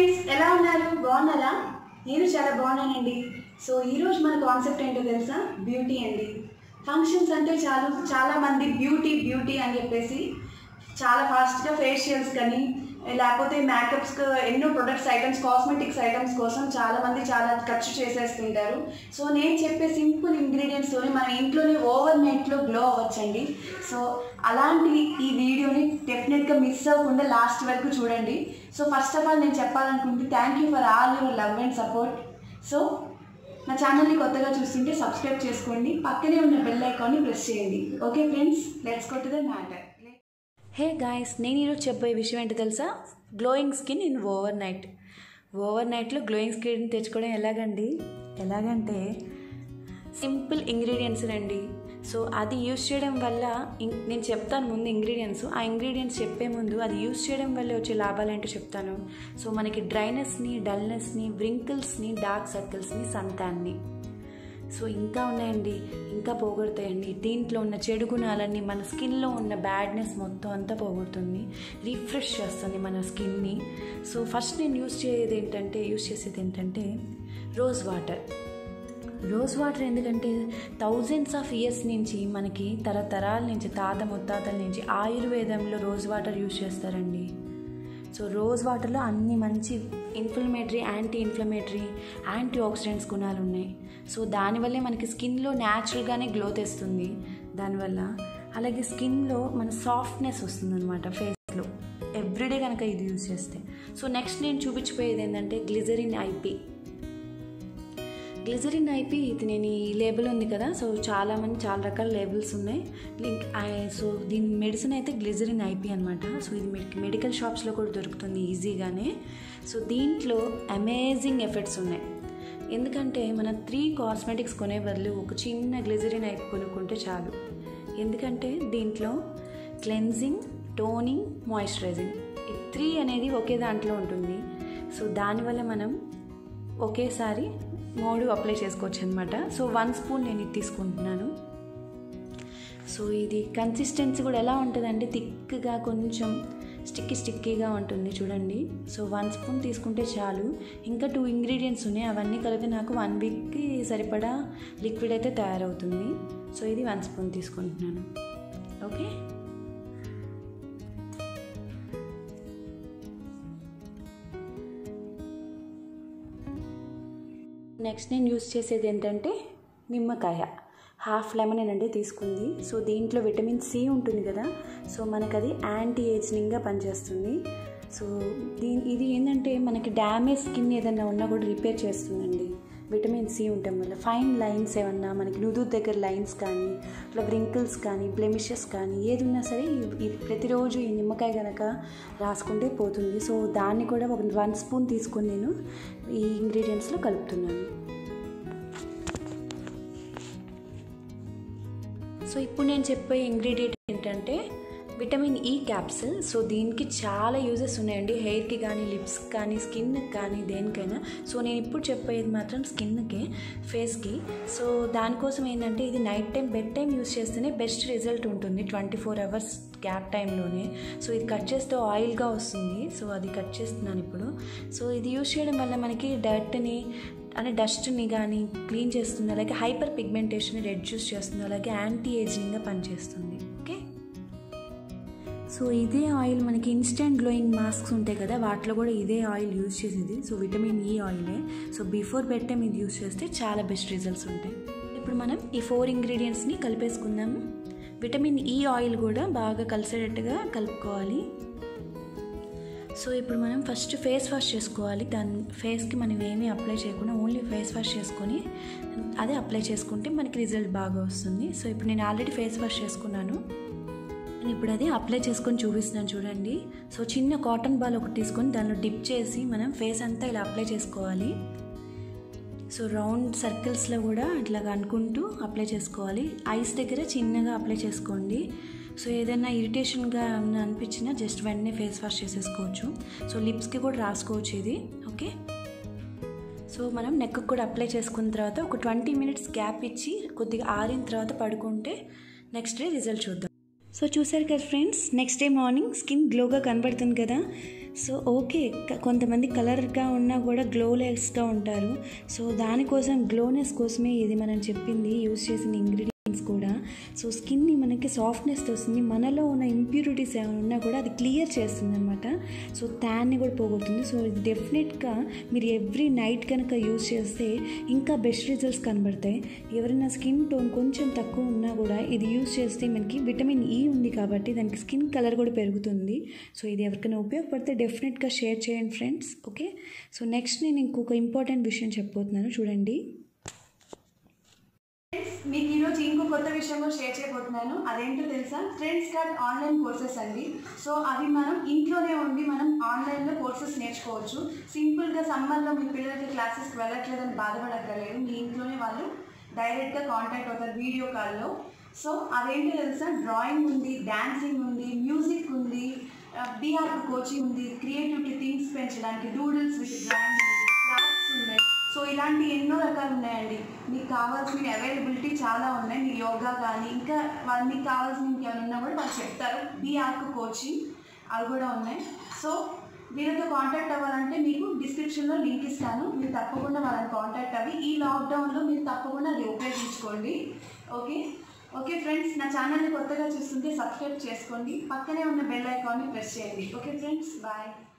friends ఎలా ఉన్నారు బాగున్నారా నేను చాలా బాగున్నానండి సో ఈరోజు మన కాన్సెప్ట్ ఏంటో తెలుసా బ్యూటీ అండి ఫంక్షన్స్ అంటే చాలా చాలా మంది బ్యూటీ బ్యూటీ అని చెప్పేసి చాలా ఫాస్ట్గా ఫేషియల్స్ కానీ లేకపోతే మేకప్స్ ఎన్నో ప్రొడక్ట్స్ ఐటమ్స్ కాస్మెటిక్స్ ఐటమ్స్ కోసం చాలా మంది చాలా ఖర్చు చేసేస్తుంటారు సో నేను చెప్పే సింపుల్ ఇంగ్రీడియంట్స్తోనే మన ఇంట్లోనే ఓవర్ నైట్లో గ్లో అవ్వచ్చండి సో అలాంటి ఈ వీడియోని డెఫినెట్గా మిస్ అవ్వకుండా లాస్ట్ వరకు చూడండి సో ఫస్ట్ ఆఫ్ ఆల్ నేను చెప్పాలనుకుంటే thank you for all your love and support so నా ఛానల్ని కొత్తగా చూస్తుంటే సబ్స్క్రైబ్ చేసుకోండి పక్కనే ఉన్న బెల్ ఐకాన్ని ప్రెస్ చేయండి okay friends let's go to the matter hey guys నేను ఈరోజు చెప్పే విషయం ఏంటో తెలుసా glowing skin in overnight ఓవర్ నైట్లో గ్లోయింగ్ స్కిన్ తెచ్చుకోవడం ఎలాగండి ఎలాగంటే సింపుల్ ఇంగ్రీడియంట్స్ అండి సో అది యూస్ చేయడం వల్ల ఇం- నేను చెప్తాను ముందు ఇంగ్రీడియంట్స్ ఆ ఇంగ్రీడియంట్స్ చెప్పే ముందు అది యూస్ చేయడం వల్ల వచ్చే లాభాలు ఏంటో చెప్తాను సో మనకి డ్రైనెస్ని డల్నెస్ని వ్రింకిల్స్ని డార్క్ సర్కిల్స్ని సంతాన్ని సో ఇంకా ఉన్నాయండి ఇంకా పోగొడతాయండి దీంట్లో ఉన్న చెడు గుణాలన్నీ మన స్కిన్లో ఉన్న బ్యాడ్నెస్ మొత్తం అంతా పోగొడుతుంది రిఫ్రెష్ చేస్తుంది మన స్కిన్ని సో ఫస్ట్ నేను యూస్ చేసేది ఏంటంటే యూస్ చేసేది ఏంటంటే రోజ్ వాటర్ రోజ్ వాటర్ ఎందుకంటే థౌజండ్స్ ఆఫ్ ఇయర్స్ నుంచి మనకి తరతరాల నుంచి తాత ముత్తాతల నుంచి ఆయుర్వేదంలో రోజ్ వాటర్ యూస్ చేస్తారండి సో రోజ్ వాటర్లో అన్ని మంచి inflammatory anti inflammatory antioxidants గుణాలు ఉన్నాయి సో దానివల్లే మనకి స్కిన్లో న్యాచురల్గానే గ్లో తెస్తుంది దానివల్ల అలాగే స్కిన్లో మన సాఫ్ట్నెస్ వస్తుంది అనమాట ఫేస్లో ఎవ్రీడే కనుక ఇది యూజ్ చేస్తే సో నెక్స్ట్ నేను చూపించిపోయేది ఏంటంటే గ్లిజరిన్ ఐపీ గ్లిజరిన్ ఐపీ ఇది నేను ఈ లేబుల్ ఉంది కదా సో చాలా మంది చాలా రకాల లేబుల్స్ ఉన్నాయి లింక్ ఐ- సో దీని మెడిసిన్ అయితే గ్లిజరిన్ ఐపీ అనమాట సో ఇది మెడి- మెడికల్ షాప్స్లో కూడా దొరుకుతుంది ఈజీగానే సో దీంట్లో అమేజింగ్ ఎఫెక్ట్స్ ఉన్నాయి ఎందుకంటే మన త్రీ కాస్మెటిక్స్ కొనే బదులు ఒక చిన్న గ్లిజరిన్ ఐపీ కొనుక్కుంటే చాలు ఎందుకంటే దీంట్లో క్లెన్జింగ్ టోనింగ్ మాయిశ్చరైజింగ్ ఈ త్రీ అనేది ఒకే దాంట్లో ఉంటుంది సో దానివల్ల మనం ఒకేసారి మూడు అప్లై చేసుకోవచ్చు అనమాట సో వన్ స్పూన్ నేను ఇది తీసుకుంటున్నాను సో ఇది కన్సిస్టెన్సీ కూడా ఎలా ఉంటుందంటే థిక్గా కొంచెం స్టిక్కీ స్టిక్కీగా ఉంటుంది చూడండి సో వన్ స్పూన్ తీసుకుంటే చాలు ఇంకా టూ ఇంగ్రీడియంట్స్ ఉన్నాయి అవన్నీ కలిపి నాకు వన్ వీక్కి సరిపడా లిక్విడ్ అయితే తయారవుతుంది సో ఇది వన్ స్పూన్ తీసుకుంటున్నాను ఓకే నెక్స్ట్ నేను యూస్ చేసేది ఏంటంటే నిమ్మకాయ హాఫ్ లెమన్ అంటే తీసుకుంది సో దీంట్లో విటమిన్ సి ఉంటుంది కదా సో మనకు అది యాంటీ ఏజింగ్గా పనిచేస్తుంది సో దీని ఇది ఏంటంటే మనకి డ్యామేజ్ స్కిన్ ఏదైనా ఉన్నా కూడా రిపేర్ చేస్తుందండి విటమిన్ సి ఉండటం వల్ల ఫైన్ లైన్స్ ఏమన్నా మనకి నుదురు దగ్గర లైన్స్ కానీ ఇట్లా వ్రింకిల్స్ కానీ బ్లెమిషెస్ కానీ ఏది ఉన్నా సరే ఈ- ఈ ప్రతిరోజు ఈ నిమ్మకాయ కనుక రాసుకుంటే పోతుంది సో దాన్ని కూడా ఒక వన్ స్పూన్ తీసుకొని నేను ఈ ఇంగ్రీడియంట్స్లో కలుపుతున్నాను సో ఇప్పుడు నేను చెప్పే ఇంగ్రీడియంట్ ఏంటంటే విటమిన్ ఈ క్యాప్సిల్ సో దీనికి చాలా యూజెస్ ఉన్నాయండి హెయిర్కి కానీ లిప్స్కి కానీ స్కిన్కి కానీ దేనికైనా సో నేను ఇప్పుడు చెప్పేది మాత్రం స్కిన్కి ఫేస్కి సో దానికోసం ఏంటంటే ఇది night time bed time use చేస్తేనే బెస్ట్ రిజల్ట్ ఉంటుంది ట్వంటీ ఫోర్ అవర్స్ గ్యాప్ టైంలోనే సో ఇది కట్ చేస్తే ఆయిల్గా వస్తుంది సో అది కట్ చేస్తున్నాను ఇప్పుడు సో ఇది యూస్ చేయడం వల్ల మనకి డర్ట్ని అంటే డస్ట్ని కానీ క్లీన్ చేస్తుంది అలాగే హైపర్ పిగ్మెంటేషన్ రెడ్యూస్ చేస్తుంది అలాగే యాంటీ ఏజింగ్గా పనిచేస్తుంది ఓకే సో ఇదే ఆయిల్ మనకి ఇన్స్టెంట్ గ్లోయింగ్ మాస్క్స్ ఉంటాయి కదా వాటిలో కూడా ఇదే ఆయిల్ యూజ్ చేసేది సో విటమిన్ ఈ ఆయిలే సో బిఫోర్ బెడ్ టైం ఇది యూజ్ చేస్తే చాలా బెస్ట్ రిజల్ట్స్ ఉంటాయి ఇప్పుడు మనం ఈ ఫోర్ ఇంగ్రీడియంట్స్ని కలిపేసుకుందాము విటమిన్ ఈ ఆయిల్ కూడా బాగా కలిసేటట్టుగా కలుపుకోవాలి సో ఇప్పుడు మనం ఫస్ట్ ఫేస్ వాష్ చేసుకోవాలి దాని ఫేస్కి మనం ఏమీ అప్లై చేయకుండా ఓన్లీ ఫేస్ వాష్ చేసుకొని అదే అప్లై చేసుకుంటే మనకి రిజల్ట్ బాగా వస్తుంది సో ఇప్పుడు నేను ఆల్రెడీ ఫేస్ వాష్ చేసుకున్నాను నేను ఇప్పుడు అది అప్లై చేసుకొని చూపిస్తున్నాను చూడండి సో చిన్న కాటన్ బాల్ ఒకటి తీసుకొని దానిలో డిప్ చేసి మనం ఫేస్ అంతా ఇలా అప్లై చేసుకోవాలి సో రౌండ్ సర్కిల్స్లో కూడా ఇట్లాగా అనుకుంటూ అప్లై చేసుకోవాలి ఐస్ దగ్గర చిన్నగా అప్లై చేసుకోండి సో ఏదైనా ఇరిటేషన్గా ఏమైనా అనిపించినా జస్ట్ వెంటనే ఫేస్ వాష్ చేసేసుకోవచ్చు సో లిప్స్కి కూడా రాసుకోవచ్చు ఇది ఓకే సో మనం నెక్ కూడా అప్లై చేసుకున్న తర్వాత ఒక ట్వంటీ మినిట్స్ గ్యాప్ ఇచ్చి కొద్దిగా ఆరిన తర్వాత పడుకుంటే నెక్స్ట్ డే రిజల్ట్ చూద్దాం సో చూసారు కదా friends next day morning skin గ్లోగా కనబడుతుంది కదా సో ఓకే క- కొంతమంది కలర్గా ఉన్నా కూడా గ్లోలెస్గా ఉంటారు సో దానికోసం గ్లోనెస్ కోసమే ఇది మనం చెప్పింది యూస్ చేసిన ఇంగ్రీడియంట్స్ కూడా సో స్కిన్ని మనకి సాఫ్ట్నెస్ వస్తుంది మనలో ఉన్న ఇంప్యూరిటీస్ ఏమైనా ఉన్నా కూడా అది క్లియర్ చేస్తుంది అనమాట సో ట్యాన్ని కూడా పోగొడుతుంది సో ఇది డెఫినెట్గా మీరు ఎవ్రీ నైట్ కనుక యూస్ చేస్తే ఇంకా బెస్ట్ రిజల్ట్స్ కనబడతాయి ఎవరైనా స్కిన్ టోన్ కొంచెం తక్కువ ఉన్నా కూడా ఇది యూస్ చేస్తే మనకి విటమిన్ ఈ ఉంది కాబట్టి దానికి స్కిన్ కలర్ కూడా పెరుగుతుంది సో ఇది ఎవరికైనా ఉపయోగపడితే డెఫినెట్గా షేర్ చేయండి ఫ్రెండ్స్ ఓకే సో నెక్స్ట్ నేను ఇంకొక ఇంపార్టెంట్ విషయం చెప్పబోతున్నాను చూడండి మీకు ఈరోజు ఇంకో కొత్త విషయం కూడా షేర్ చేయబోతున్నాను అదేంటో తెలుసా ట్రెండ్స్ కార్డ్ ఆన్లైన్ కోర్సెస్ అండి సో అవి మనం ఇంట్లోనే ఉండి మనం ఆన్లైన్లో కోర్సెస్ నేర్చుకోవచ్చు సింపుల్గా సమ్మర్లో మీ పిల్లలకి క్లాసెస్కి వెళ్ళట్లేదని బాధపడక్కర్లేదు మీ ఇంట్లోనే వాళ్ళు డైరెక్ట్గా కాంటాక్ట్ అవుతారు వీడియో కాల్లో సో అదేంటో తెలుసా డ్రాయింగ్ ఉంది డాన్సింగ్ ఉంది మ్యూజిక్ ఉంది బీఆర్ కోచింగ్ ఉంది క్రియేటివిటీ థింగ్స్ పెంచడానికి డూడిల్స్ విత్ డ్రాయింగ్ ఉంది క్రాఫ్ట్స్ ఉన్నాయి సో ఇలాంటి ఎన్నో రకాలు ఉన్నాయండి మీకు కావాల్సిన అవైలబిలిటీ చాలా ఉన్నాయి మీ యోగా కానీ ఇంకా వాళ్ళు మీకు కావాల్సిన ఇంకేమైనా ఉన్నా కూడా వాళ్ళు చెప్తారు బీ ఆర్క్ కోచింగ్ అవి కూడా ఉన్నాయి సో వీళ్ళతో కాంటాక్ట్ అవ్వాలంటే మీకు డిస్క్రిప్షన్లో లింక్ ఇస్తాను మీరు తప్పకుండా వాళ్ళని కాంటాక్ట్ అవ్వి ఈ లాక్డౌన్లో మీరు తప్పకుండా అది ఉపయోగించుకోండి ఓకే ఓకే ఫ్రెండ్స్ నా ఛానల్ని కొత్తగా చూస్తుంటే సబ్స్క్రైబ్ చేసుకోండి పక్కనే ఉన్న బెల్ ఐకాన్ని ప్రెస్ చేయండి ఓకే ఫ్రెండ్స్ బాయ్